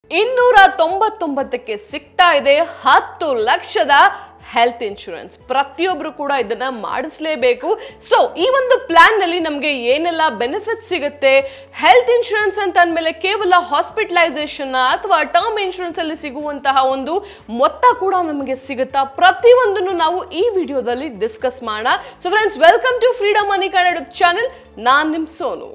ಇನ್ನೂರ ತೊಂಬತ್ತೊಂಬತ್ತಕ್ಕೆ ಸಿಗ್ತಾ ಇದೆ ಹತ್ತು ಲಕ್ಷದ ಹೆಲ್ತ್ ಇನ್ಶೂರೆನ್ಸ್ ಪ್ರತಿಯೊಬ್ರು ಕೂಡ ಇದನ್ನ ಮಾಡಿಸ್ಲೇಬೇಕು ಸೊ ಈ ಒಂದು ಪ್ಲಾನ್ ನಲ್ಲಿ ನಮಗೆ ಏನೆಲ್ಲ ಬೆನಿಫಿಟ್ ಸಿಗುತ್ತೆ ಹೆಲ್ತ್ ಇನ್ಶೂರೆನ್ಸ್ ಅಂತ ಅಂದಮೇಲೆ ಕೇವಲ ಹಾಸ್ಪಿಟಲೈಸೇಷನ್ ಅಥವಾ ಟರ್ಮ್ ಇನ್ಶೂರೆನ್ಸ್ ಅಲ್ಲಿ ಸಿಗುವಂತಹ ಒಂದು ಮೊತ್ತ ಕೂಡ ನಮಗೆ ಸಿಗುತ್ತಾ ಪ್ರತಿಯೊಂದನ್ನು ನಾವು ಈ ವಿಡಿಯೋದಲ್ಲಿ ಡಿಸ್ಕಸ್ ಮಾಡೋಣ so friends welcome to freedom money Kannada channel ನಾನ್ ನಿಮ್ ಸೋನು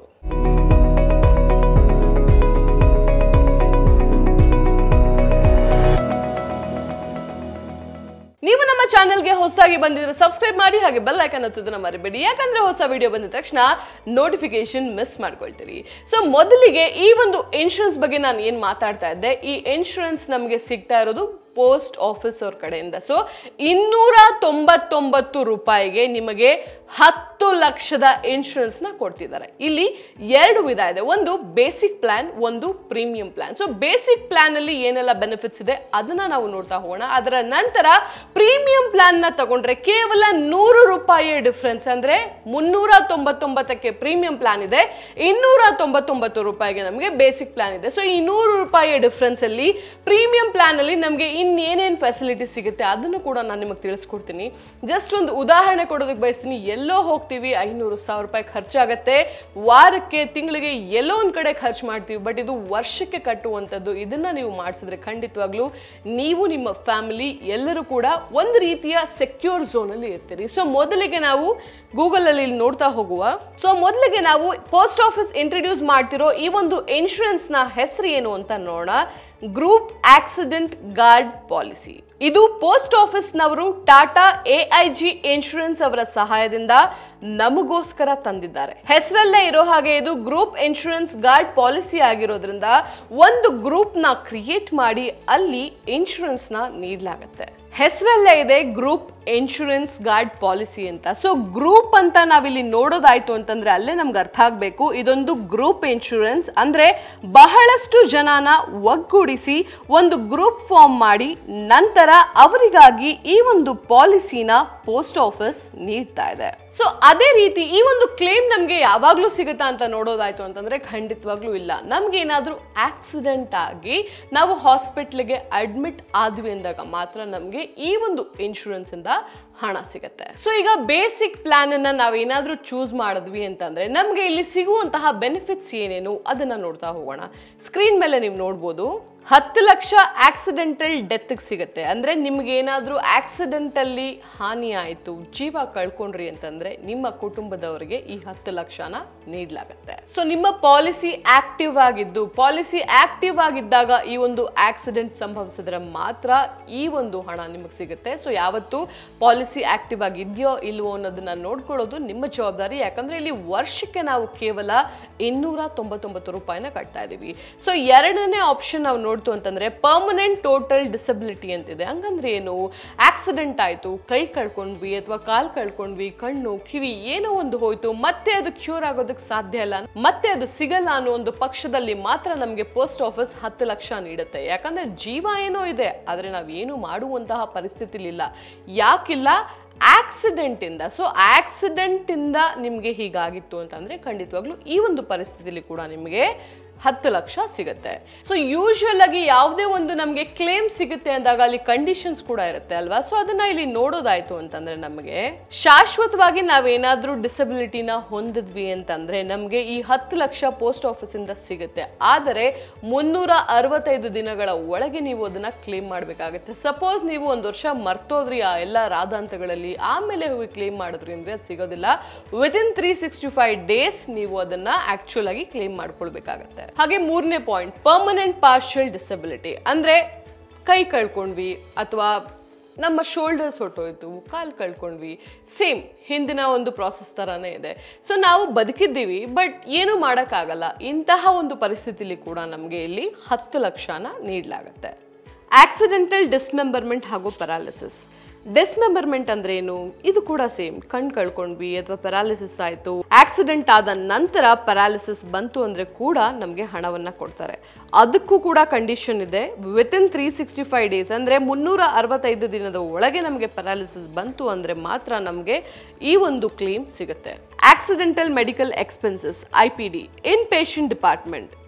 ನೀವು ನಮ್ಮ ಚಾನೆಲ್ಗೆ ಹೊಸದಾಗಿ ಬಂದಿದ್ರೆ ಸಬ್ಸ್ಕ್ರೈಬ್ ಮಾಡಿ ಹಾಗೆ ಬೆಲ್ ಐಕನ್ ಒತ್ತೋದನ್ನ ಮರಿಬೇಡಿ ಯಾಕಂದ್ರೆ ಹೊಸ ವಿಡಿಯೋ ಬಂದ ತಕ್ಷಣ ನೋಟಿಫಿಕೇಶನ್ ಮಿಸ್ ಮಾಡ್ಕೊಳ್ತೀರಿ ಸೊ ಮೊದಲಿಗೆ ಈ ಒಂದು ಇನ್ಶೂರೆನ್ಸ್ ಬಗ್ಗೆ ನಾನು ಏನು ಮಾತಾಡ್ತಾ ಇದ್ದೆ ಈ ಇನ್ಶೂರೆನ್ಸ್ ನಮಗೆ ಸಿಗ್ತಾ ಇರೋದು ಪೋಸ್ಟ್ ಆಫೀಸ್ ಅವ್ರ ಕಡೆಯಿಂದ ಸೊ ಇನ್ನೂರ ತೊಂಬತ್ತೊಂಬತ್ತು ರೂಪಾಯಿಗೆ ನಿಮಗೆ ಹತ್ತು ಲಕ್ಷದ ಇನ್ಶೂರೆನ್ಸ್ ನ ಕೊಡ್ತಿದ್ದಾರೆ ಇಲ್ಲಿ ಎರಡು ವಿಧ ಇದೆ ಒಂದು ಬೇಸಿಕ್ ಪ್ಲಾನ್ ಒಂದು premium plan so basic plan ಅಲ್ಲಿ ಏನೆಲ್ಲ ಬೆನಿಫಿಟ್ಸ್ ಇದೆ ಅದನ್ನ ನಾವು ನೋಡ್ತಾ ಹೋಗೋಣ ಅದರ ನಂತರ ಪ್ರೀಮಿಯಂ ಪ್ಲಾನ್ ನ ತಗೊಂಡ್ರೆ ಕೇವಲ ನೂರು ರೂಪಾಯಿಯ ಡಿಫ್ರೆನ್ಸ್ ಅಂದ್ರೆ ಮುನ್ನೂರ ತೊಂಬತ್ತೊಂಬತ್ತಕ್ಕೆ ಪ್ರೀಮಿಯಂ ಪ್ಲಾನ್ ಇದೆ ಇನ್ನೂರ ತೊಂಬತ್ತೊಂಬತ್ತು ರೂಪಾಯಿಗೆ ನಮಗೆ ಬೇಸಿಕ್ ಪ್ಲಾನ್ ಇದೆ ಸೊ ಈ ನೂರು ರೂಪಾಯಿಯ ಡಿಫ್ರೆನ್ಸ್ ಅಲ್ಲಿ ಪ್ರೀಮಿಯಂ ಪ್ಲಾನ್ ಅಲ್ಲಿ ನಮಗೆ ಇನ್ನೇನೇನು ಫೆಸಿಲಿಟಿ ಸಿಗುತ್ತೆ ಅದನ್ನು ಕೂಡ ನಾನು ನಿಮಗೆ ತಿಳಿಸ್ಕೊಡ್ತೀನಿ ಜಸ್ಟ್ ಒಂದು ಉದಾಹರಣೆ ಕೊಡೋದಕ್ಕೆ ಬಯಸ್ತೀನಿ ಎಲ್ಲೋ ಹೋಗ್ತೀವಿ ಐನೂರು ಸಾವಿರ ರೂಪಾಯಿ ಖರ್ಚಾಗತ್ತೆ ವಾರಕ್ಕೆ ತಿಂಗಳಿಗೆ ಎಲ್ಲೋ ಒಂದು ಕಡೆ ಖರ್ಚು ಮಾಡ್ತೀವಿ ಬಟ್ ಇದು ವರ್ಷಕ್ಕೆ ಕಟ್ಟುವಂಥದ್ದು ಇದನ್ನ ನೀವು ಮಾಡಿಸಿದ್ರೆ ಖಂಡಿತವಾಗ್ಲೂ ನೀವು ನಿಮ್ಮ ಫ್ಯಾಮಿಲಿ ಎಲ್ಲರೂ ಕೂಡ ಒಂದು ರೀತಿಯ ಸೆಕ್ಯೂರ್ ಝೋನಲ್ಲಿ ಇರ್ತೀರಿ ಸೊ ಮೊದಲಿಗೆ ನಾವು ಗೂಗಲ್ ಅಲ್ಲಿ ಇಲ್ಲಿ ನೋಡ್ತಾ ಹೋಗುವ ಸೊ ಮೊದಲಿಗೆ ನಾವು ಪೋಸ್ಟ್ ಆಫೀಸ್ ಇಂಟ್ರೊಡ್ಯೂಸ್ ಮಾಡ್ತಿರೋ ಈ ಒಂದು ಇನ್ಶೂರೆನ್ಸ್ ನ ಹೆಸರು ಏನು ಅಂತ ನೋಡೋಣ ಗ್ರೂಪ್ ಆಕ್ಸಿಡೆಂಟ್ ಗಾರ್ಡ್ ಪಾಲಿಸಿ ಇದು ಪೋಸ್ಟ್ ಆಫೀಸ್ ನವರು ಟಾಟಾ ಎಐ ಜಿ ಇನ್ಶೂರೆನ್ಸ್ ಅವರ ಸಹಾಯದಿಂದ ನಮಗೋಸ್ಕರ ತಂದಿದ್ದಾರೆ ಹೆಸರಲ್ಲೇ ಇರೋ ಹಾಗೆ ಇದು ಗ್ರೂಪ್ ಇನ್ಶೂರೆನ್ಸ್ ಗಾರ್ಡ್ ಪಾಲಿಸಿ ಆಗಿರೋದ್ರಿಂದ ಒಂದು ಗ್ರೂಪ್ ನ ಕ್ರಿಯೇಟ್ ಮಾಡಿ ಅಲ್ಲಿ ಇನ್ಶೂರೆನ್ಸ್ ನ ನೀಡಲಾಗುತ್ತೆ ಹೆಸರಲ್ಲೇ ಇದೆ ಗ್ರೂಪ್ ಇನ್ಶೂರೆನ್ಸ್ ಗಾರ್ಡ್ ಪಾಲಿಸಿ ಅಂತ ಸೊ ಗ್ರೂಪ್ ಅಂತ ನಾವಿಲ್ಲಿ ನೋಡೋದಾಯ್ತು ಅಂತಂದ್ರೆ ಅಲ್ಲೇ ನಮ್ಗೆ ಅರ್ಥ ಆಗಬೇಕು ಇದೊಂದು ಗ್ರೂಪ್ ಇನ್ಶೂರೆನ್ಸ್ ಅಂದ್ರೆ ಬಹಳಷ್ಟು ಜನನ ಒಗ್ಗೂಡಿಸಿ ಒಂದು ಗ್ರೂಪ್ ಫಾರ್ಮ್ ಮಾಡಿ ನಂತರ ಅವರಿಗಾಗಿ ಈ ಒಂದು ಪಾಲಿಸಿನ ಪೋಸ್ಟ್ ಆಫೀಸ್ ನೀಡ್ತಾ ಇದೆ ಸೊ ಅದೇ ರೀತಿ ಈ ಒಂದು ಕ್ಲೇಮ್ ನಮಗೆ ಯಾವಾಗಲೂ ಸಿಗುತ್ತಾ ಅಂತ ನೋಡೋದಾಯ್ತು ಅಂತಂದ್ರೆ ಖಂಡಿತವಾಗ್ಲೂ ಇಲ್ಲ ನಮ್ಗೆ ಏನಾದರೂ ಆಕ್ಸಿಡೆಂಟ್ ಆಗಿ ನಾವು ಹಾಸ್ಪಿಟ್ಲಿಗೆ ಅಡ್ಮಿಟ್ ಆದ್ವಿ ಅಂದಾಗ ಮಾತ್ರ ನಮಗೆ ಈ ಒಂದು ಇನ್ಶೂರೆನ್ಸ್ ಇಂದ ಹಣ ಸಿಗುತ್ತೆ ಸೊ ಈಗ ಬೇಸಿಕ್ ಪ್ಲಾನ್ ಅನ್ನ ನಾವೇನಾದ್ರೂ ಚೂಸ್ ಮಾಡಿದ್ವಿ ಅಂತಂದ್ರೆ ನಮ್ಗೆ ಇಲ್ಲಿ ಸಿಗುವಂತಹ ಬೆನಿಫಿಟ್ಸ್ ಏನೇನು ಅದನ್ನ ನೋಡ್ತಾ ಹೋಗೋಣ ಸ್ಕ್ರೀನ್ ಮೇಲೆ ನೀವು ನೋಡ್ಬೋದು ಹತ್ತು ಲಕ್ಷ ಆಕ್ಸಿಡೆಂಟಲ್ ಡೆತ್ಗೆ ಸಿಗುತ್ತೆ ಅಂದ್ರೆ ನಿಮ್ಗೆ ಏನಾದ್ರೂ ಆಕ್ಸಿಡೆಂಟ್ ಅಲ್ಲಿ ಹಾನಿ ಆಯ್ತು ಜೀವ ಕಳ್ಕೊಂಡ್ರಿ ಅಂತಂದ್ರೆ ನಿಮ್ಮ ಕುಟುಂಬದವರಿಗೆ ಈ ಹತ್ತು ಲಕ್ಷನ ನೀಡಲಾಗುತ್ತೆ ಸೊ ನಿಮ್ಮ ಪಾಲಿಸಿ ಆಕ್ಟಿವ್ ಆಗಿದ್ದು ಪಾಲಿಸಿ ಆಕ್ಟಿವ್ ಆಗಿದ್ದಾಗ ಈ ಒಂದು ಆಕ್ಸಿಡೆಂಟ್ ಸಂಭವಿಸಿದ್ರೆ ಮಾತ್ರ ಈ ಒಂದು ಹಣ ನಿಮಗೆ ಸಿಗುತ್ತೆ ಸೊ ಯಾವತ್ತು ಪಾಲಿಸಿ ಆಕ್ಟಿವ್ ಆಗಿದೆಯೋ ಇಲ್ವೋ ಅನ್ನೋದನ್ನ ನೋಡ್ಕೊಳ್ಳೋದು ನಿಮ್ಮ ಜವಾಬ್ದಾರಿ ಯಾಕಂದ್ರೆ ಇಲ್ಲಿ ವರ್ಷಕ್ಕೆ ನಾವು ಕೇವಲ ಇನ್ನೂರ ತೊಂಬತ್ತೊಂಬತ್ತು ರೂಪಾಯಿನ ಕಟ್ತಾ ಇದೀವಿ ಸೊ ಎರಡನೇ ಆಪ್ಷನ್ ನಾವು ನೋಡ್ತು ಅಂತಂದ್ರೆ ಪರ್ಮನೆಂಟ್ ಟೋಟಲ್ ಡಿಸಬಿಲಿಟಿ ಅಂತಿದೆ ಹಂಗಂದ್ರೆ ಏನು ಆಕ್ಸಿಡೆಂಟ್ ಆಯ್ತು ಕೈ ಕಳ್ಕೊಂಡ್ವಿ ಅಥವಾ ಕಾಲ್ ಕಳ್ಕೊಂಡ್ವಿ ಕಣ್ಣು ಕಿವಿ ಏನೋ ಒಂದು ಹೋಯ್ತು ಮತ್ತೆ ಅದು ಕ್ಯೂರ್ ಆಗೋದಕ್ಕೆ ಸಾಧ್ಯ ಇಲ್ಲ ಮತ್ತೆ ಅದು ಸಿಗಲ್ಲ ಅನ್ನೋ ಒಂದು ಪಕ್ಷದಲ್ಲಿ ಮಾತ್ರ ನಮಗೆ ಪೋಸ್ಟ್ ಆಫೀಸ್ ಹತ್ತು ಲಕ್ಷ ನೀಡುತ್ತೆ ಯಾಕಂದ್ರೆ ಜೀವ ಏನೋ ಇದೆ ಆದ್ರೆ ನಾವು ಏನು ಮಾಡುವಂತಹ ಪರಿಸ್ಥಿತಿಲಿ ಇಲ್ಲ ಯಾಕಿಲ್ಲ ಆಕ್ಸಿಡೆಂಟ್ ಇಂದ ಸೊ ಆಕ್ಸಿಡೆಂಟ್ ಇಂದ ನಿಮಗೆ ಹೀಗಾಗಿತ್ತು ಅಂತಂದ್ರೆ ಖಂಡಿತವಾಗ್ಲೂ ಈ ಒಂದು ಪರಿಸ್ಥಿತಿಲಿ ಕೂಡ ನಿಮಗೆ ಹತ್ತು ಲಕ್ಷ ಸಿಗುತ್ತೆ ಸೊ ಯೂಶುವಲ್ ಆಗಿ ಯಾವುದೇ ಒಂದು ನಮಗೆ ಕ್ಲೇಮ್ ಸಿಗುತ್ತೆ ಅಂದಾಗ ಅಲ್ಲಿ ಕಂಡೀಷನ್ಸ್ ಕೂಡ ಇರುತ್ತೆ ಅಲ್ವಾ ಸೊ ಅದನ್ನ ಇಲ್ಲಿ ನೋಡೋದಾಯ್ತು ಅಂತಂದ್ರೆ ನಮಗೆ ಶಾಶ್ವತವಾಗಿ ನಾವೇನಾದ್ರೂ ಡಿಸಬಿಲಿಟಿನ ಹೊಂದಿದ್ವಿ ಅಂತಂದ್ರೆ ನಮಗೆ ಈ ಹತ್ತು ಲಕ್ಷ ಪೋಸ್ಟ್ ಆಫೀಸ್ ಇಂದ ಸಿಗುತ್ತೆ ಆದರೆ ಮುನ್ನೂರ ಅರವತ್ತೈದು ದಿನಗಳ ಒಳಗೆ ನೀವು ಅದನ್ನ ಕ್ಲೇಮ್ ಮಾಡಬೇಕಾಗುತ್ತೆ ಸಪೋಸ್ ನೀವು ಒಂದು ವರ್ಷ ಮರ್ತೋದ್ರಿ ಆ ಎಲ್ಲ ರಾದಾಂತಗಳಲ್ಲಿ ಆಮೇಲೆ ಹೋಗಿ ಕ್ಲೇಮ್ ಮಾಡಿದ್ರಿ ಅಂದ್ರೆ ಅದು ಸಿಗೋದಿಲ್ಲ within three sixty five days ನೀವು ಅದನ್ನ ಆಕ್ಚುಲ್ ಆಗಿ ಕ್ಲೇಮ್ ಮಾಡ್ಕೊಳ್ಬೇಕಾಗತ್ತೆ ಹಾಗೆ ಮೂರನೇ ಪಾಯಿಂಟ್ ಪರ್ಮನೆಂಟ್ ಪಾರ್ಷಿಯಲ್ ಡಿಸಬಿಲಿಟಿ ಅಂದ್ರೆ ಕೈ ಕಳ್ಕೊಂಡ್ವಿ ಅಥವಾ ನಮ್ಮ ಶೋಲ್ಡರ್ಸ್ ಹೊಟ್ಟೋಯ್ತು ಕಾಲು ಕಳ್ಕೊಂಡ್ವಿ ಸೇಮ್ ಹಿಂದಿನ ಒಂದು ಪ್ರಾಸೆಸ್ ಥರನೇ ಇದೆ ಸೊ ನಾವು ಬದುಕಿದ್ದೀವಿ ಬಟ್ ಏನು ಮಾಡೋಕ್ಕಾಗಲ್ಲ ಇಂತಹ ಒಂದು ಪರಿಸ್ಥಿತಿಲಿ ಕೂಡ ನಮಗೆ ಇಲ್ಲಿ ಹತ್ತು ಲಕ್ಷನ ನೀಡಲಾಗತ್ತೆ ಆಕ್ಸಿಡೆಂಟಲ್ ಡಿಸ್ಮೆಂಬರ್ಮೆಂಟ್ ಹಾಗೂ ಪೆರಾಲಿಸಿಸ್ ಡಿಸ್ಮೆಂಬರ್ಮೆಂಟ್ ಅಂದ್ರೆ ಏನು ಇದು ಕೂಡ ಸೇಮ್ ಕಣ್ ಕಳ್ಕೊಂಡ್ವಿ ಅಥವಾ ಪ್ಯಾರಾಲಿಸಿಸ್ ಆಯ್ತು ಆಕ್ಸಿಡೆಂಟ್ ಆದ ನಂತರ ಪ್ಯಾರಾಲಿಸಿಸ್ ಬಂತು ಅಂದ್ರೆ ಕೂಡ ನಮಗೆ ಹಣವನ್ನ ಕೊಡ್ತಾರೆ ಅದಕ್ಕೂ ಕೂಡ ಕಂಡೀಷನ್ ಇದೆ within three sixty five days ಅಂದ್ರೆ ಮುನ್ನೂರ ಅರವತ್ತೈದು ದಿನದ ಒಳಗೆ ನಮಗೆ ಪ್ಯಾರಾಲಿಸಿಸ್ ಬಂತು ಅಂದ್ರೆ ಮಾತ್ರ ನಮಗೆ ಈ ಒಂದು ಕ್ಲೇಮ್ ಸಿಗುತ್ತೆ accidental medical expenses I P D in patient department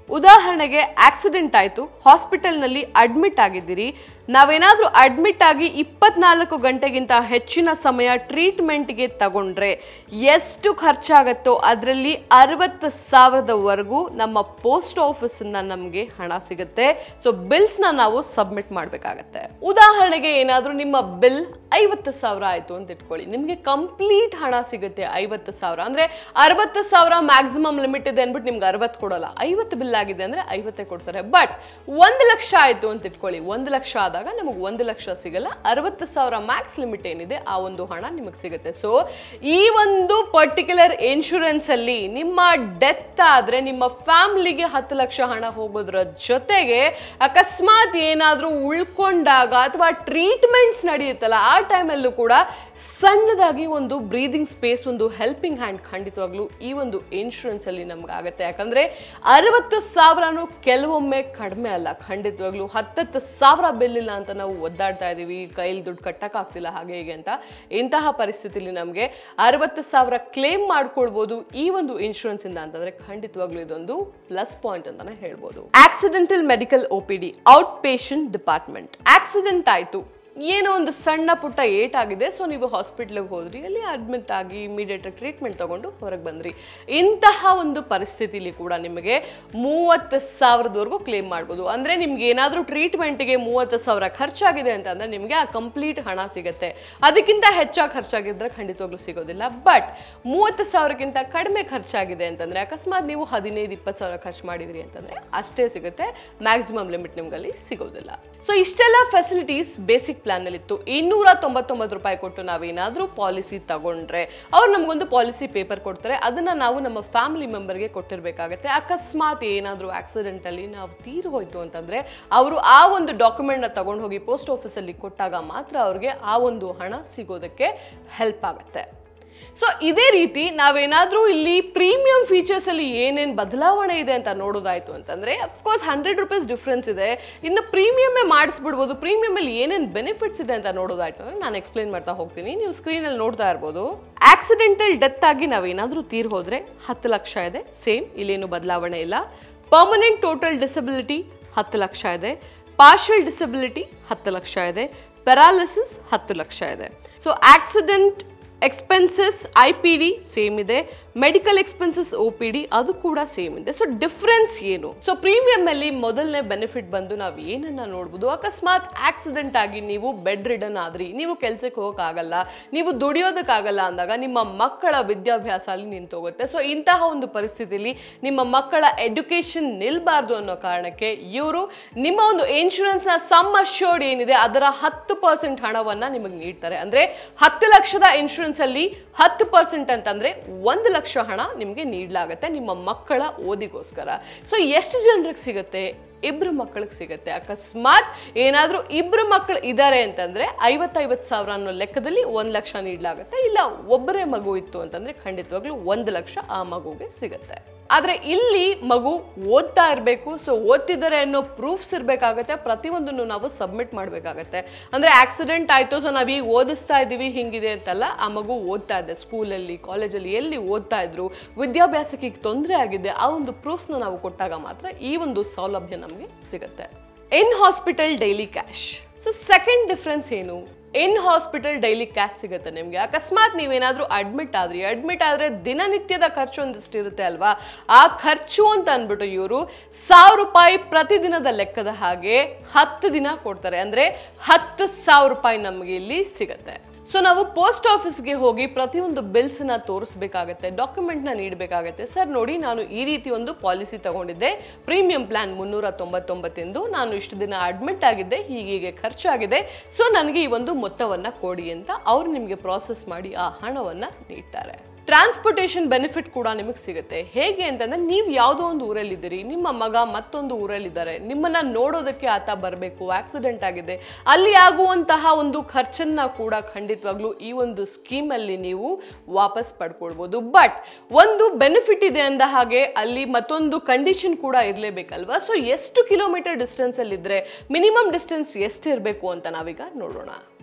ಉದಾಹರಣೆಗೆ ಆಕ್ಸಿಡೆಂಟ್ ಆಯಿತು ಹಾಸ್ಪಿಟಲ್ನಲ್ಲಿ ಅಡ್ಮಿಟ್ ಆಗಿದ್ದೀರಿ ನಾವೇನಾದರೂ ಅಡ್ಮಿಟ್ ಆಗಿ ಇಪ್ಪತ್ನಾಲ್ಕು ಗಂಟೆಗಿಂತ ಹೆಚ್ಚಿನ ಸಮಯ ಟ್ರೀಟ್ಮೆಂಟ್ಗೆ ತಗೊಂಡ್ರೆ ಎಷ್ಟು ಖರ್ಚಾಗತ್ತೋ ಅದರಲ್ಲಿ ಅರವತ್ತು ಸಾವಿರದವರೆಗೂ ನಮ್ಮ ಪೋಸ್ಟ್ ಆಫೀಸಿಂದ ನಮಗೆ ಹಣ ಸಿಗುತ್ತೆ ಸೊ ಬಿಲ್ಸ್ನ ನಾವು ಸಬ್ಮಿಟ್ ಮಾಡಬೇಕಾಗತ್ತೆ ಉದಾಹರಣೆಗೆ ಏನಾದರೂ ನಿಮ್ಮ ಬಿಲ್ ಐವತ್ತು ಸಾವಿರ ಆಯಿತು ಅಂತ ಇಟ್ಕೊಳ್ಳಿ ನಿಮಗೆ ಕಂಪ್ಲೀಟ್ ಹಣ ಸಿಗುತ್ತೆ ಐವತ್ತು ಸಾವಿರ ಅಂದರೆ ಅರವತ್ತು ಸಾವಿರ ಮ್ಯಾಕ್ಸಿಮಮ್ ಲಿಮಿಟ್ ಇದೆ ಅಂದ್ಬಿಟ್ಟು ನಿಮ್ಗೆ ಅರವತ್ತು ಕೊಡೋಲ್ಲ ಐವತ್ತು ಬಿಲ್ ಆಗಿದೆ ಅಂದರೆ ಐವತ್ತೇ ಕೊಡ್ತಾರೆ ಬಟ್ ಒಂದು ಲಕ್ಷ ಆಯಿತು ಅಂತ ಇಟ್ಕೊಳ್ಳಿ ಒಂದು ಲಕ್ಷ ಆದಾಗ ನಮಗೆ ಒಂದು ಲಕ್ಷ ಸಿಗಲ್ಲ ಅರವತ್ತು ಸಾವಿರ ಮ್ಯಾಕ್ಸ್ ಲಿಮಿಟ್ ಏನಿದೆ ಆ ಒಂದು ಹಣ ನಿಮಗೆ ಸಿಗುತ್ತೆ ಸೊ ಈ ಒಂದು ಪರ್ಟಿಕ್ಯುಲರ್ ಇನ್ಶೂರೆನ್ಸ್ ಅಲ್ಲಿ ನಿಮ್ಮ ಡೆತ್ ಆದ್ರೆ ನಿಮ್ಮ ಫ್ಯಾಮಿಲಿಗೆ ಹತ್ತು ಲಕ್ಷ ಹಣ ಹೋಗೋದ್ರ ಜೊತೆಗೆ ಅಕಸ್ಮಾತ್ ಏನಾದರೂ ಉಳ್ಕೊಂಡಾಗ ಅಥವಾ ಟ್ರೀಟ್ಮೆಂಟ್ಸ್ ನಡೆಯುತ್ತಲ್ಲ ಆ ಟೈಮಲ್ಲೂ ಕೂಡ ಸಣ್ಣದಾಗಿ ಒಂದು ಬ್ರೀದಿಂಗ್ ಸ್ಪೇಸ್ ಒಂದು ಹೆಲ್ಪಿಂಗ್ ಹ್ಯಾಂಡ್ ಖಂಡಿತವಾಗ್ಲೂ ಈ ಒಂದು ಇನ್ಶೂರೆನ್ಸ್ ಅಲ್ಲಿ ನಮ್ಗೆ ಆಗುತ್ತೆ ಯಾಕಂದ್ರೆ ಅರವತ್ತು ಸಾವಿರನೂ ಕೆಲವೊಮ್ಮೆ ಕಡಿಮೆ ಅಲ್ಲ ಖಂಡಿತವಾಗ್ಲೂ ಹತ್ತತ್ತು ಸಾವಿರ ಬಿಲ್ ಇಲ್ಲ ಅಂತ ನಾವು ಒದ್ದಾಡ್ತಾ ಇದೀವಿ ಕೈಲಿ ದುಡ್ಡು ಕಟ್ಟಕ್ಕಾಗ್ತಿಲ್ಲ ಹಾಗೆ ಹೀಗೆ ಅಂತ ಇಂತಹ ಪರಿಸ್ಥಿತಿಲಿ ನಮಗೆ ಅರವತ್ತು ಸಾವಿರ ಕ್ಲೇಮ್ ಮಾಡ್ಕೊಳ್ಬೋದು ಈ ಒಂದು ಇನ್ಶೂರೆನ್ಸ್ ಇಂದ ಅಂತಂದ್ರೆ ಖಂಡಿತವಾಗ್ಲೂ ಇದೊಂದು ಪ್ಲಸ್ ಪಾಯಿಂಟ್ ಅಂತಾನೆ ಹೇಳ್ಬೋದು accidental medical O P D out patient department accident ಆಯ್ತು ಏನೋ ಒಂದು ಸಣ್ಣ ಪುಟ್ಟ ಏಟ್ ಆಗಿದೆ ಸೊ ನೀವು ಹಾಸ್ಪಿಟ್ಲಿಗೆ ಹೋದ್ರಿ ಅಲ್ಲಿ ಅಡ್ಮಿಟ್ ಆಗಿ ಇಮಿಡಿಯೇಟ್ ಟ್ರೀಟ್ಮೆಂಟ್ ತಗೊಂಡು ಹೊರಗೆ ಬಂದ್ರಿ ಇಂತಹ ಒಂದು ಪರಿಸ್ಥಿತಿಲಿ ಕೂಡ ನಿಮಗೆ ಮೂವತ್ತು ಸಾವಿರದವರೆಗೂ ಕ್ಲೇಮ್ ಮಾಡ್ಬೋದು ಅಂದರೆ ನಿಮ್ಗೆ ಏನಾದರೂ ಟ್ರೀಟ್ಮೆಂಟ್ಗೆ ಮೂವತ್ತು ಸಾವಿರ ಖರ್ಚಾಗಿದೆ ಅಂತಂದ್ರೆ ನಿಮಗೆ ಆ ಕಂಪ್ಲೀಟ್ ಹಣ ಸಿಗುತ್ತೆ ಅದಕ್ಕಿಂತ ಹೆಚ್ಚಾಗಿ ಖರ್ಚಾಗಿದ್ರೆ ಖಂಡಿತವಾಗ್ಲೂ ಸಿಗೋದಿಲ್ಲ ಬಟ್ ಮೂವತ್ತು ಸಾವಿರಕ್ಕಿಂತ ಕಡಿಮೆ ಖರ್ಚಾಗಿದೆ ಅಂತಂದ್ರೆ ಅಕಸ್ಮಾತ್ ನೀವು ಹದಿನೈದು ಇಪ್ಪತ್ತು ಸಾವಿರ ಖರ್ಚು ಮಾಡಿದ್ರಿ ಅಂತಂದ್ರೆ ಅಷ್ಟೇ ಸಿಗುತ್ತೆ ಮ್ಯಾಕ್ಸಿಮಮ್ ಲಿಮಿಟ್ ನಿಮ್ಗಲ್ಲಿ ಸಿಗೋದಿಲ್ಲ ಸೊ ಇಷ್ಟೆಲ್ಲ ಫೆಸಿಲಿಟೀಸ್ ಬೇಸಿಕ್ ಪ್ಲಾನಲ್ಲಿ ಇತ್ತು ಇನ್ನೂರ ತೊಂಬತ್ತೊಂಬತ್ತು ರೂಪಾಯಿ ಕೊಟ್ಟು ನಾವೇನಾದರೂ ಪಾಲಿಸಿ ತಗೊಂಡ್ರೆ ಅವ್ರು ನಮಗೊಂದು ಪಾಲಿಸಿ ಪೇಪರ್ ಕೊಡ್ತಾರೆ ಅದನ್ನ ನಾವು ನಮ್ಮ ಫ್ಯಾಮಿಲಿ ಮೆಂಬರ್ಗೆ ಕೊಟ್ಟಿರ್ಬೇಕಾಗತ್ತೆ ಅಕಸ್ಮಾತ್ ಏನಾದರೂ ಆಕ್ಸಿಡೆಂಟಲ್ಲಿ ನಾವು ತೀರು ಹೋಯ್ತು ಅಂತಂದ್ರೆ ಅವರು ಆ ಒಂದು ಡಾಕ್ಯುಮೆಂಟ್ನ ತಗೊಂಡು ಹೋಗಿ ಪೋಸ್ಟ್ ಆಫೀಸಲ್ಲಿ ಕೊಟ್ಟಾಗ ಮಾತ್ರ ಅವ್ರಿಗೆ ಆ ಒಂದು ಹಣ ಸಿಗೋದಕ್ಕೆ ಹೆಲ್ಪ್ ಆಗುತ್ತೆ ಸೊ ಇದೇ ರೀತಿ ನಾವೇನಾದರೂ ಇಲ್ಲಿ ಪ್ರೀಮಿಯಂ ಫೀಚರ್ಸ್ ಅಲ್ಲಿ ಏನೇನು ಬದಲಾವಣೆ ಇದೆ ಅಂತ ನೋಡೋದಾಯ್ತು ಅಂತಂದ್ರೆ ಅಫ್ಕೋರ್ಸ್ ಹಂಡ್ರೆಡ್ ರುಪೀಸ್ ಡಿಫ್ರೆನ್ಸ್ ಇದೆ ಇನ್ನು ಪ್ರೀಮಿಯಮ್ಮೇ ಮಾಡಿಸ್ಬಿಡ್ಬೋದು ಪ್ರೀಮಿಯಂ ಅಲ್ಲಿ ಏನೇನು ಬೆನಿಫಿಟ್ಸ್ ಇದೆ ಅಂತ ನೋಡೋದಾಯ್ತು ಅಂದ್ರೆ ನಾನು ಎಕ್ಸ್ಪ್ಲೈನ್ ಮಾಡ್ತಾ ಹೋಗ್ತೀನಿ ನೀವು ಸ್ಕ್ರೀನಲ್ಲಿ ನೋಡ್ತಾ ಇರ್ಬೋದು ಆಕ್ಸಿಡೆಂಟಲ್ ಡೆತ್ ಆಗಿ ನಾವೇನಾದರೂ ತೀರ್ ಹೋದ್ರೆ ಹತ್ತು ಲಕ್ಷ ಇದೆ ಸೇಮ್ ಇಲ್ಲೇನು ಬದಲಾವಣೆ ಇಲ್ಲ ಪರ್ಮನೆಂಟ್ ಟೋಟಲ್ ಡಿಸಬಿಲಿಟಿ ಹತ್ತು ಲಕ್ಷ ಇದೆ ಪಾರ್ಷಲ್ ಡಿಸಬಿಲಿಟಿ ಹತ್ತು ಲಕ್ಷ ಇದೆ ಪೆರಾಲಿಸಿಸ್ ಹತ್ತು ಲಕ್ಷ ಇದೆ so accident expenses I P D same ಇದೆ medical expenses O P D ಅದು ಕೂಡ ಸೇಮ್ ಇದೆ ಸೊ ಡಿಫ್ರೆನ್ಸ್ ಏನು ಸೊ ಪ್ರೀಮಿಯಂ ಅಲ್ಲಿ ಮೊದಲನೇ ಬೆನಿಫಿಟ್ ಬಂದು ನಾವು ಏನನ್ನ ನೋಡ್ಬೋದು ಅಕಸ್ಮಾತ್ ಆಕ್ಸಿಡೆಂಟ್ ಆಗಿ ನೀವು ಬೆಡ್ ರಿಡನ್ ಆದ್ರಿ ನೀವು ಕೆಲ್ಸಕ್ಕೆ ಹೋಗಕ್ಕಾಗಲ್ಲ ನೀವು ದುಡಿಯೋದಕ್ಕಾಗಲ್ಲ ಅಂದಾಗ ನಿಮ್ಮ ಮಕ್ಕಳ ವಿದ್ಯಾಭ್ಯಾಸ ಅಲ್ಲಿ ನಿಂತೋಗುತ್ತೆ ಸೊ ಇಂತಹ ಒಂದು ಪರಿಸ್ಥಿತಿಲಿ ನಿಮ್ಮ ಮಕ್ಕಳ ಎಡ್ಯುಕೇಶನ್ ನಿಲ್ಬಾರ್ದು ಅನ್ನೋ ಕಾರಣಕ್ಕೆ ಇವರು ನಿಮ್ಮ ಒಂದು ಇನ್ಶೂರೆನ್ಸ್ ನ ಸಮ್ ಅಶ್ಯೂರ್ಡ್ ಏನಿದೆ ಅದರ ಹತ್ತು ಪರ್ಸೆಂಟ್ ಹಣವನ್ನ ನಿಮಗೆ ನೀಡ್ತಾರೆ ಅಂದ್ರೆ ಹತ್ತು ಲಕ್ಷದ ಇನ್ಶೂರೆನ್ಸ್ ಅಲ್ಲಿ ಹತ್ತು ಪರ್ಸೆಂಟ್ ಅಂತಂದ್ರೆ ಒಂದು ಲಕ್ಷ ಹಣ ನಿಮಗೆ ನೀಡಲಾಗುತ್ತೆ ನಿಮ್ಮ ಮಕ್ಕಳ ಓದಿಗೋಸ್ಕರ ಸೊ ಎಷ್ಟು ಜನರಿಗೆ ಸಿಗುತ್ತೆ ಇಬ್ರು ಮಕ್ಕಳಿಗೆ ಸಿಗುತ್ತೆ ಅಕಸ್ಮಾತ್ ಏನಾದರೂ ಇಬ್ರು ಮಕ್ಕಳು ಇದ್ದಾರೆ ಅಂತಂದ್ರೆ ಐವತ್ತೈವತ್ತು ಸಾವಿರ ಅನ್ನೋ ಲೆಕ್ಕದಲ್ಲಿ ಒಂದು ಲಕ್ಷ ನೀಡಲಾಗುತ್ತೆ ಇಲ್ಲ ಒಬ್ಬರೇ ಮಗು ಇತ್ತು ಅಂತಂದ್ರೆ ಖಂಡಿತವಾಗ್ಲೂ ಒಂದು ಲಕ್ಷ ಆ ಮಗುಗೆ ಸಿಗುತ್ತೆ ಆದ್ರೆ ಇಲ್ಲಿ ಮಗು ಓದ್ತಾ ಇರಬೇಕು ಸೊ ಓದ್ತಿದ್ದಾರೆ ಅನ್ನೋ ಪ್ರೂಫ್ಸ್ ಇರಬೇಕಾಗತ್ತೆ ಪ್ರತಿಯೊಂದನ್ನು ನಾವು ಸಬ್ಮಿಟ್ ಮಾಡಬೇಕಾಗತ್ತೆ ಅಂದ್ರೆ ಆಕ್ಸಿಡೆಂಟ್ ಆಯ್ತು ಸೊ ನಾವೀಗ ಓದಿಸ್ತಾ ಇದ್ದೀವಿ ಹಿಂಗಿದೆ ಅಂತಲ್ಲ ಆ ಮಗು ಓದ್ತಾ ಇದೆ ಸ್ಕೂಲಲ್ಲಿ ಕಾಲೇಜಲ್ಲಿ ಎಲ್ಲಿ ಓದ್ತಾ ಇದ್ರು ವಿದ್ಯಾಭ್ಯಾಸಕ್ಕೆ ಈಗ ತೊಂದರೆ ಆಗಿದೆ ಆ ಒಂದು ಪ್ರೂಫ್ಸ್ನ ನಾವು ಕೊಟ್ಟಾಗ ಮಾತ್ರ ಈ ಒಂದು ಸೌಲಭ್ಯ ನಮಗೆ ಸಿಗುತ್ತೆ in hospital daily cash so second difference ಏನು ಇನ್ ಹಾಸ್ಪಿಟಲ್ ಡೈಲಿ ಕ್ಯಾಶ್ ಸಿಗುತ್ತೆ ನಿಮಗೆ ಅಕಸ್ಮಾತ್ ನೀವೇನಾದರೂ ಅಡ್ಮಿಟ್ ಆದ್ರಿ ಅಡ್ಮಿಟ್ ಆದರೆ ದಿನನಿತ್ಯದ ಖರ್ಚು ಒಂದಿಷ್ಟು ಇರುತ್ತೆ ಅಲ್ವಾ ಆ ಖರ್ಚು ಅಂತ ಅಂದ್ಬಿಟ್ಟು ಇವರು ಸಾವಿರ ರೂಪಾಯಿ ಪ್ರತಿದಿನದ ಲೆಕ್ಕದ ಹಾಗೆ ಹತ್ತು ದಿನ ಕೊಡ್ತಾರೆ ಅಂದರೆ ಹತ್ತು ಸಾವಿರ ರೂಪಾಯಿ ನಮಗೆ ಇಲ್ಲಿ ಸಿಗುತ್ತೆ ಸೊ ನಾವು ಪೋಸ್ಟ್ ಆಫೀಸ್ಗೆ ಹೋಗಿ ಪ್ರತಿಯೊಂದು ಬಿಲ್ಸ್ನ ತೋರಿಸ್ಬೇಕಾಗತ್ತೆ ಡಾಕ್ಯುಮೆಂಟ್ನ ನೀಡಬೇಕಾಗತ್ತೆ ಸರ್ ನೋಡಿ ನಾನು ಈ ರೀತಿ ಒಂದು ಪಾಲಿಸಿ ತಗೊಂಡಿದ್ದೆ ಪ್ರೀಮಿಯಂ ಪ್ಲಾನ್ ಮುನ್ನೂರ ತೊಂಬತ್ತೊಂಬತ್ತೆಂದು ನಾನು ಇಷ್ಟು ದಿನ ಅಡ್ಮಿಟ್ ಆಗಿದ್ದೆ ಹೀಗೀಗೆ ಖರ್ಚಾಗಿದೆ ಸೊ ನನಗೆ ಈ ಒಂದು ಮೊತ್ತವನ್ನು ಕೊಡಿ ಅಂತ ಅವ್ರು ನಿಮಗೆ ಪ್ರಾಸೆಸ್ ಮಾಡಿ ಆ ಹಣವನ್ನು ನೀಡ್ತಾರೆ ಟ್ರಾನ್ಸ್ಪೋರ್ಟೇಷನ್ ಬೆನಿಫಿಟ್ ಕೂಡ ನಿಮಗೆ ಸಿಗುತ್ತೆ ಹೇಗೆ ಅಂತಂದ್ರೆ ನೀವು ಯಾವುದೋ ಒಂದು ಊರಲ್ಲಿದ್ದೀರಿ ನಿಮ್ಮ ಮಗ ಮತ್ತೊಂದು ಊರಲ್ಲಿದ್ದಾರೆ ನಿಮ್ಮನ್ನ ನೋಡೋದಕ್ಕೆ ಆತ ಬರಬೇಕು ಆಕ್ಸಿಡೆಂಟ್ ಆಗಿದೆ ಅಲ್ಲಿ ಆಗುವಂತಹ ಒಂದು ಖರ್ಚನ್ನ ಕೂಡ ಖಂಡಿತವಾಗ್ಲೂ ಈ ಒಂದು ಸ್ಕೀಮಲ್ಲಿ ನೀವು ವಾಪಸ್ ಪಡ್ಕೊಳ್ಬೋದು ಬಟ್ ಒಂದು ಬೆನಿಫಿಟ್ ಇದೆ ಅಂದ ಹಾಗೆ ಅಲ್ಲಿ ಮತ್ತೊಂದು ಕಂಡೀಷನ್ ಕೂಡ ಇರಲೇಬೇಕಲ್ವಾ ಸೊ ಎಷ್ಟು ಕಿಲೋಮೀಟರ್ ಡಿಸ್ಟೆನ್ಸ್ ಅಲ್ಲಿ ಇದ್ರೆ ಮಿನಿಮಮ್ ಡಿಸ್ಟೆನ್ಸ್ ಎಷ್ಟು ಇರಬೇಕು ಅಂತ ನಾವೀಗ ನೋಡೋಣ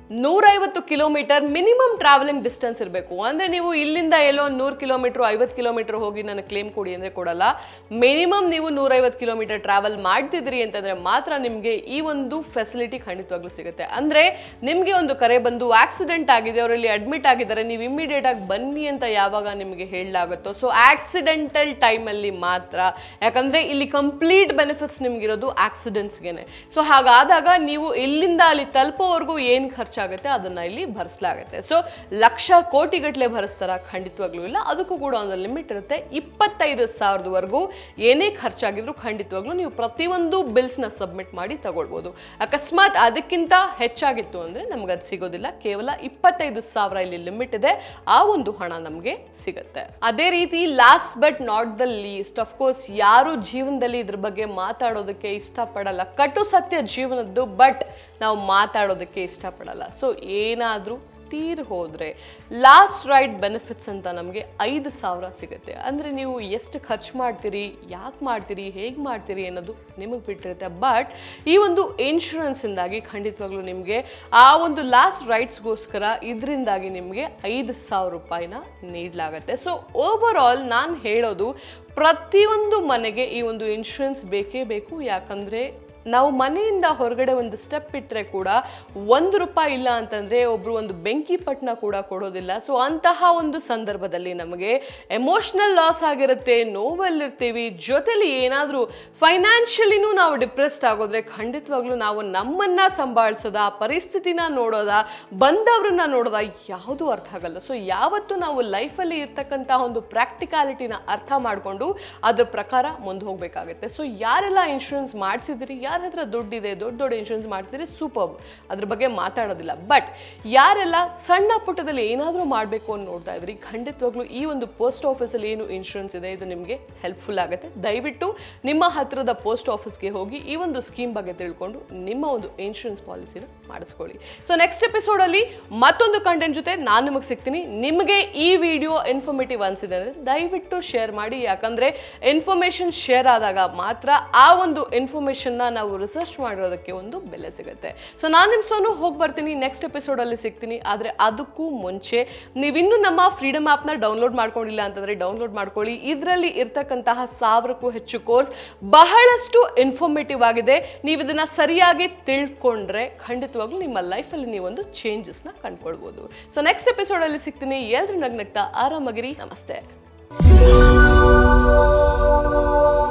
ನೂರೈವತ್ತು ಕಿಲೋಮೀಟರ್ ಮಿನಿಮಮ್ ಟ್ರಾವೆಲಿಂಗ್ ಡಿಸ್ಟೆನ್ಸ್ ಇರಬೇಕು ಅಂದ್ರೆ ನೀವು ಇಲ್ಲಿಂದ ಎಲ್ಲೋ ನೂರು ಕಿಲೋಮೀಟರ್ ಐವತ್ತು ಕಿಲೋಮೀಟರ್ ಹೋಗಿ ನನಗೆ ಕ್ಲೇಮ್ ಕೊಡಿ ಅಂದ್ರೆ ಕೊಡಲ್ಲ ಮಿನಿಮಮ್ ನೀವು ನೂರೈವತ್ತು ಕಿಲೋಮೀಟರ್ ಟ್ರಾವೆಲ್ ಮಾಡ್ತಿದ್ರಿ ಅಂತಂದ್ರೆ ಮಾತ್ರ ನಿಮಗೆ ಈ ಒಂದು ಫೆಸಿಲಿಟಿ ಖಂಡಿತವಾಗ್ಲೂ ಸಿಗುತ್ತೆ ಅಂದ್ರೆ ನಿಮಗೆ ಒಂದು ಕರೆ ಬಂದು ಆಕ್ಸಿಡೆಂಟ್ ಆಗಿದೆ ಅವರಲ್ಲಿ ಅಡ್ಮಿಟ್ ಆಗಿದ್ದಾರೆ ನೀವು ಇಮಿಡಿಯೇಟ್ ಆಗಿ ಬನ್ನಿ ಅಂತ ಯಾವಾಗ ನಿಮಗೆ ಹೇಳಲಾಗುತ್ತೋ ಸೊ ಆಕ್ಸಿಡೆಂಟಲ್ ಟೈಮಲ್ಲಿ ಮಾತ್ರ ಯಾಕಂದ್ರೆ ಇಲ್ಲಿ ಕಂಪ್ಲೀಟ್ ಬೆನಿಫಿಟ್ಸ್ ನಿಮ್ಗಿರೋದು ಆಕ್ಸಿಡೆಂಟ್ಸ್ಗೆನೆ ಸೊ ಹಾಗಾದಾಗ ನೀವು ಇಲ್ಲಿಂದ ಅಲ್ಲಿ ತಲುಪೋವರೆಗೂ ಏನು ಖರ್ಚಾಗುತ್ತೆ ಅದನ್ನ ಇಲ್ಲಿ ಭರಿಸಲಾಗುತ್ತೆ ಸೊ ಲಕ್ಷ ಕೋಟಿಗಟ್ಟಲೆ ಭರಿಸ್ತಾರ ಖಂಡಿತವಾಗ್ಲೂ ಇಲ್ಲ ಅದಕ್ಕೂ ಕೂಡ ಒಂದು ಲಿಮಿಟ್ ಇರುತ್ತೆ ಇಪ್ಪತ್ತೈದು ಸಾವಿರದವರೆಗೂ ಏನೇ ಖರ್ಚಾಗಿದ್ರು ಖಂಡಿತವಾಗ್ಲೂ ನೀವು ಪ್ರತಿಯೊಂದು ಬಿಲ್ಸ್ನ ಸಬ್ಮಿಟ್ ಮಾಡಿ ತಗೊಳ್ಬೋದು ಅಕಸ್ಮಾತ್ ಅದಕ್ಕಿಂತ ಹೆಚ್ಚಾಗಿತ್ತು ಅಂದ್ರೆ ನಮ್ಗೆ ಅದು ಸಿಗೋದಿಲ್ಲ ಕೇವಲ ಇಪ್ಪತ್ತೈದು ಸಾವಿರ ಇಲ್ಲಿ ಲಿಮಿಟ್ ಇದೆ ಆ ಒಂದು ಹಣ ನಮಗೆ ಸಿಗುತ್ತೆ ಅದೇ ರೀತಿ last but not the least course ಯಾರು ಜೀವನದಲ್ಲಿ ಇದ್ರ ಬಗ್ಗೆ ಮಾತಾಡೋದಕ್ಕೆ ಇಷ್ಟಪಡಲ್ಲ ಕಟು ಸತ್ಯ ಜೀವನದ್ದು ಬಟ್ ನಾವು ಮಾತಾಡೋದಕ್ಕೆ ಇಷ್ಟಪಡಲ್ಲ ಸೊ ಏನಾದರೂ ತೀರ್ ಹೋದರೆ ಲಾಸ್ಟ್ ರೈಡ್ ಬೆನಿಫಿಟ್ಸ್ ಅಂತ ನಮಗೆ ಐದು ಸಾವಿರ ಸಿಗುತ್ತೆ ಅಂದರೆ ನೀವು ಎಷ್ಟು ಖರ್ಚು ಮಾಡ್ತೀರಿ ಯಾಕೆ ಮಾಡ್ತೀರಿ ಹೇಗೆ ಮಾಡ್ತೀರಿ ಅನ್ನೋದು ನಿಮಗೆ ಬಿಟ್ಟಿರುತ್ತೆ ಬಟ್ ಈ ಒಂದು ಇನ್ಶೂರೆನ್ಸಿಂದಾಗಿ ಖಂಡಿತವಾಗ್ಲೂ ನಿಮಗೆ ಆ ಒಂದು ಲಾಸ್ಟ್ ರೈಟ್ಸ್ಗೋಸ್ಕರ ಇದರಿಂದಾಗಿ ನಿಮಗೆ ಐದು ಸಾವಿರ ರೂಪಾಯಿನ ನೀಡಲಾಗುತ್ತೆ ಸೊ ಓವರ್ ಆಲ್ ನಾನು ಹೇಳೋದು ಪ್ರತಿಯೊಂದು ಮನೆಗೆ ಈ ಒಂದು ಇನ್ಶೂರೆನ್ಸ್ ಬೇಕೇ ಬೇಕು ಯಾಕಂದರೆ ನಾವು ಮನೆಯಿಂದ ಹೊರಗಡೆ ಒಂದು ಸ್ಟೆಪ್ ಇಟ್ಟರೆ ಕೂಡ ಒಂದು ರೂಪಾಯಿ ಇಲ್ಲ ಅಂತಂದರೆ ಒಬ್ಬರು ಒಂದು ಬೆಂಕಿ ಪಟ್ಟಣ ಕೂಡ ಕೊಡೋದಿಲ್ಲ ಸೊ ಅಂತಹ ಒಂದು ಸಂದರ್ಭದಲ್ಲಿ ನಮಗೆ ಎಮೋಷ್ನಲ್ ಲಾಸ್ ಆಗಿರುತ್ತೆ ನೋವಲ್ಲಿರ್ತೀವಿ ಜೊತೆಲಿ ಏನಾದರೂ ಫೈನಾನ್ಷಿಯಲಿನೂ ನಾವು ಡಿಪ್ರೆಸ್ಡ್ ಆಗೋದ್ರೆ ಖಂಡಿತವಾಗ್ಲೂ ನಾವು ನಮ್ಮನ್ನ ಸಂಭಾಳಿಸೋದ ಆ ಪರಿಸ್ಥಿತಿನ ನೋಡೋದ ಬಂದವ್ರನ್ನ ನೋಡೋದ ಯಾವುದೂ ಅರ್ಥ ಆಗಲ್ಲ ಸೊ ಯಾವತ್ತು ನಾವು ಲೈಫಲ್ಲಿ ಇರ್ತಕ್ಕಂಥ ಒಂದು ಪ್ರಾಕ್ಟಿಕಾಲಿಟಿನ ಅರ್ಥ ಮಾಡಿಕೊಂಡು ಅದ್ರ ಪ್ರಕಾರ ಮುಂದೆ ಹೋಗಬೇಕಾಗುತ್ತೆ ಸೊ ಯಾರೆಲ್ಲ ಇನ್ಶೂರೆನ್ಸ್ ಮಾಡಿಸಿದಿರಿ ಯಾರ ಹತ್ರ ದುಡ್ಡಿದೆ ದೊಡ್ಡ ದೊಡ್ಡ ಇನ್ಶೂರೆನ್ಸ್ ಮಾಡ್ತಿದ್ರೆ ಸೂಪರ್ ಅದ್ರ ಬಗ್ಗೆ ಮಾತಾಡೋದಿಲ್ಲ ಬಟ್ ಯಾರೆಲ್ಲ ಸಣ್ಣ ಪುಟ್ಟದಲ್ಲಿ ಏನಾದರೂ ಮಾಡಬೇಕು ಅಂತ ನೋಡ್ತಾ ಇದ್ರಿ ಖಂಡಿತವಾಗ್ಲೂ ಈ ಒಂದು ಪೋಸ್ಟ್ ಆಫೀಸಲ್ಲಿ ಏನು ಇನ್ಶೂರೆನ್ಸ್ ಇದೆ ಇದು ನಿಮಗೆ ಹೆಲ್ಪ್ಫುಲ್ ಆಗುತ್ತೆ ದಯವಿಟ್ಟು ನಿಮ್ಮ ಹತ್ತಿರದ ಪೋಸ್ಟ್ ಆಫೀಸ್ಗೆ ಹೋಗಿ ಈ ಒಂದು ಸ್ಕೀಮ್ ಬಗ್ಗೆ ತಿಳ್ಕೊಂಡು ನಿಮ್ಮ ಒಂದು ಇನ್ಶೂರೆನ್ಸ್ ಪಾಲಿಸಿನ ಮಾಡಿಸ್ಕೊಳ್ಳಿ ಸೊ ನೆಕ್ಸ್ಟ್ ಎಪಿಸೋಡಲ್ಲಿ ಮತ್ತೊಂದು ಕಂಟೆಂಟ್ ಜೊತೆ ನಾನು ನಿಮಗೆ ಸಿಗ್ತೀನಿ ನಿಮಗೆ ಈ ವಿಡಿಯೋ ಇನ್ಫಾರ್ಮೇಟಿವ್ ಅನಿಸಿದೆ ಅಂದರೆ ದಯವಿಟ್ಟು ಶೇರ್ ಮಾಡಿ ಯಾಕಂದರೆ ಇನ್ಫಾರ್ಮೇಷನ್ ಶೇರ್ ಆದಾಗ ಮಾತ್ರ ಆ ಒಂದು ಇನ್ಫಾರ್ಮೇಷನ್ನ ನಾವು ರಿಸರ್ಚ್ ಮಾಡಿರೋದಕ್ಕೆ ಒಂದು ಬೆಲೆ ಸಿಗುತ್ತೆ ಸೊ ನಾನು ನಿಮ್ಮ ಸೋನು ಹೋಗಿ ಬರ್ತೀನಿ ನೆಕ್ಸ್ಟ್ ಎಪಿಸೋಡಲ್ಲಿ ಸಿಗ್ತೀನಿ ಆದರೆ ಅದಕ್ಕೂ ಮುಂಚೆ ನೀವಿನ್ನೂ ನಮ್ಮ ಫ್ರೀಡಮ್ ಆ್ಯಪ್ನ ಡೌನ್ಲೋಡ್ ಮಾಡ್ಕೊಂಡಿಲ್ಲ ಅಂತಂದರೆ ಡೌನ್ಲೋಡ್ ಮಾಡ್ಕೊಳ್ಳಿ ಇದರಲ್ಲಿ ಇರ್ತಕ್ಕಂತಹ ಸಾವಿರಕ್ಕೂ ಹೆಚ್ಚು ಕೋರ್ಸ್ ಬಹಳಷ್ಟು ಇನ್ಫಾರ್ಮೇಟಿವ್ ಆಗಿದೆ ನೀವು ಇದನ್ನ ಸರಿಯಾಗಿ ತಿಳ್ಕೊಂಡ್ರೆ ಖಂಡಿತವಾಗ್ಲೂ ನಿಮ್ಮ ಲೈಫಲ್ಲಿ ನೀವೊಂದು ಚೇಂಜಸ್ನ ಕಂಡ್ಕೊಳ್ಬೋದು ಸೊ ನೆಕ್ಸ್ಟ್ ಎಪಿಸೋಡಲ್ಲಿ ಸಿಗ್ತೀನಿ ಎಲ್ಲರೂ ನಗ್ನಗ್ತಾ ಆರಾಮಾಗಿರಿ ನಮಸ್ತೆ